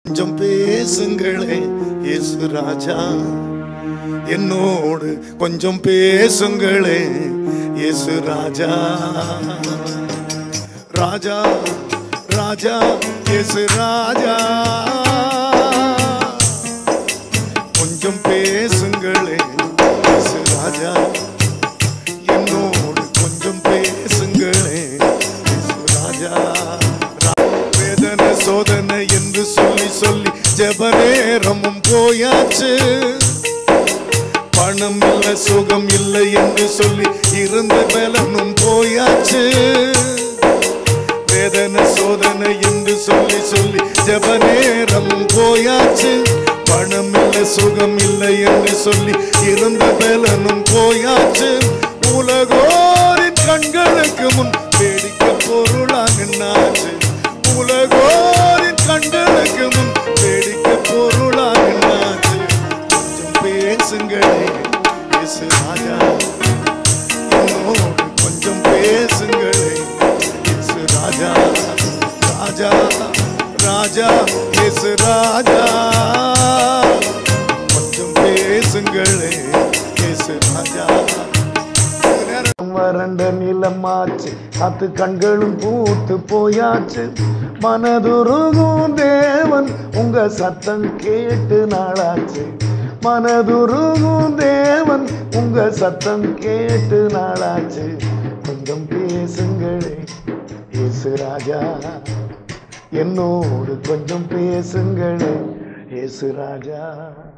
கொஞ்சம் பேசுங்களே இயேசு ராஜா என்னோடு கொஞ்சம் பேசுங்களே இயேசு ராஜா ராஜா ராஜா இயேசு ராஜா கொஞ்சம் பேசுங்களே இயேசு ராஜா என்னோடு கொஞ்சம் பேசுங்களே இயேசு ராஜா வேதனை சோதனை என்று சொல்லி சொல்லி ஜெப நேரமும் போயாச்சு பணம் இல்ல சுகம் இல்லை என்று சொல்லி இருந்த பலனும் போயாச்சு வேதனை சோதனை என்று சொல்லி சொல்லி ஜெப நேரமும் போயாச்சு பணம் இல்ல சுகம் இல்லை என்று சொல்லி இருந்த பலனும் போயாச்சு உலகோரின் கண்களுக்கு முன் வேடிக்கை பொருளா நின்னாச்சு உலகோரின் கண்களுக்கு முன் வேடிக்கை பொருளா நின்னாச்சு கொஞ்சம் பேசுங்களே இயேசு ராஜா என்னோடு கொஞ்சம் பேசுங்களே இயேசு ராஜா ராஜா ராஜா இயேசு ராஜா கொஞ்சம் பேசுங்களே இயேசு ராஜா வறண்ட நிலமாச்சு காத்து கண்களும் பூத்து போயாச்சு மனதுருகும் தேவன் உங்க சத்தம் கேட்டு நாளாச்சு மனதுருகும் தேவன் உங்க சத்தம் கேட்டு நாளாச்சு கொஞ்சம் பேசுங்களே இயேசு ராஜா என்னோடு கொஞ்சம் பேசுங்களே இயேசு ராஜா